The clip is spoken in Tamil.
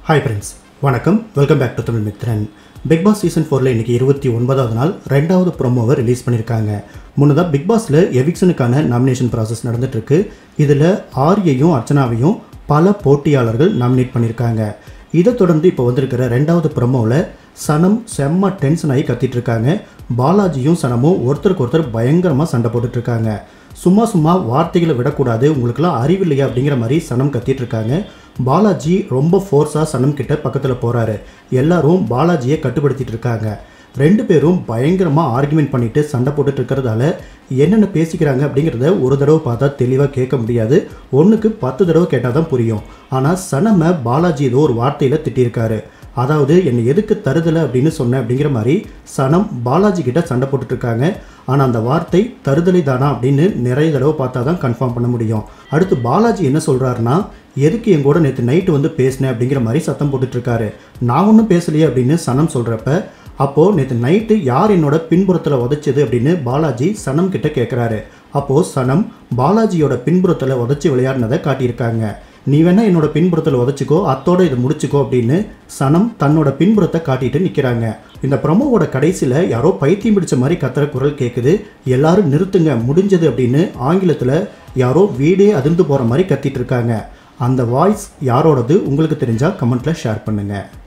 ஹாய் ஃப்ரெண்ட்ஸ் வணக்கம் welcome back to Tamil Mithran Bigg Boss season ஃபோரில் இன்றைக்கி இருபத்தி ஒன்பதாவது நாள் ரெண்டாவது ப்ரோமோவை ரிலீஸ் பண்ணியிருக்காங்க முன்னதாக பிக் பாஸில் எவிக்ஷனுக்கான நாமினேஷன் ப்ராசஸ் நடந்துகிட்ருக்கு இதில் ஆரியையும் அர்ச்சனாவையும் பல போட்டியாளர்கள் நாமினேட் பண்ணியிருக்காங்க இதை தொடர்ந்து இப்போ வந்திருக்கிற ரெண்டாவது ப்ரோமோவில் சனம் செம்ம டென்ஷன் ஆகி கத்திட்டு இருக்காங்க பாலாஜியும் சனமும் ஒருத்தருக்கு ஒருத்தர் பயங்கரமாக சண்டை போட்டுட்டு இருக்காங்க சும்மா சும்மா வார்த்தைகளை விடக்கூடாது உங்களுக்குலாம் அறிவில்லையா அப்படிங்கிற மாதிரி சனம் கத்திட்டு இருக்காங்க பாலாஜி ரொம்ப ஃபோர்ஸாக சனம் கிட்ட பக்கத்தில் போகிறாரு எல்லாரும் பாலாஜியை கட்டுப்படுத்திட்டு இருக்காங்க ரெண்டு பேரும் பயங்கரமாக ஆர்குமெண்ட் பண்ணிட்டு சண்டை போட்டுட்டு இருக்கிறதால என்னென்ன பேசிக்கிறாங்க அப்படிங்கிறத ஒரு தடவை பார்த்தா தெளிவாக கேட்க முடியாது ஒன்றுக்கு பத்து தடவை கேட்டால் தான் புரியும் ஆனால் சனமை பாலாஜி ஏதோ ஒரு வார்த்தையில் திட்டியிருக்காரு அதாவது என்னை எதுக்கு தருதலை அப்படின்னு சொன்னேன் அப்படிங்கிற மாதிரி சனம் பாலாஜி கிட்ட சண்டை போட்டுட்டு இருக்காங்க ஆனால் அந்த வார்த்தை தருதலை தானா அப்படின்னு நிறைய தடவை பார்த்தா தான் கன்ஃபார்ம் பண்ண முடியும் அடுத்து பாலாஜி என்ன சொல்கிறாருன்னா எதுக்கு என் கூட நேற்று நைட்டு வந்து பேசினேன் அப்படிங்கிற மாதிரி சத்தம் போட்டுட்டு இருக்காரு நான் ஒன்றும் பேசலையே அப்படின்னு சனம் சொல்கிறப்ப அப்போது நேற்று நைட்டு யார் என்னோட பின்புறத்தில் உதைச்சது அப்படின்னு பாலாஜி சனம் கிட்ட கேட்குறாரு அப்போது சனம் பாலாஜியோட பின்புறத்தில் உதைச்சி விளையாடினதை காட்டியிருக்காங்க நீ வேணா என்னோட பின்புறத்தில் உதச்சிக்கோ அத்தோட இதை முடிச்சுக்கோ அப்படின்னு சனம் தன்னோட பின்புறத்தை காட்டிட்டு நிற்கிறாங்க இந்த ப்ரமோவோட கடைசியில் யாரோ பைத்தியம் பிடிச்ச மாதிரி கத்துற குரல் கேட்குது எல்லாரும் நிறுத்துங்க முடிஞ்சது அப்படின்னு ஆங்கிலத்தில் யாரோ வீடே அதிர்ந்து போகிற மாதிரி கத்திட்டு இருக்காங்க அந்த வாய்ஸ் யாரோடது உங்களுக்கு தெரிஞ்சால் கமெண்ட்டில் ஷேர் பண்ணுங்கள்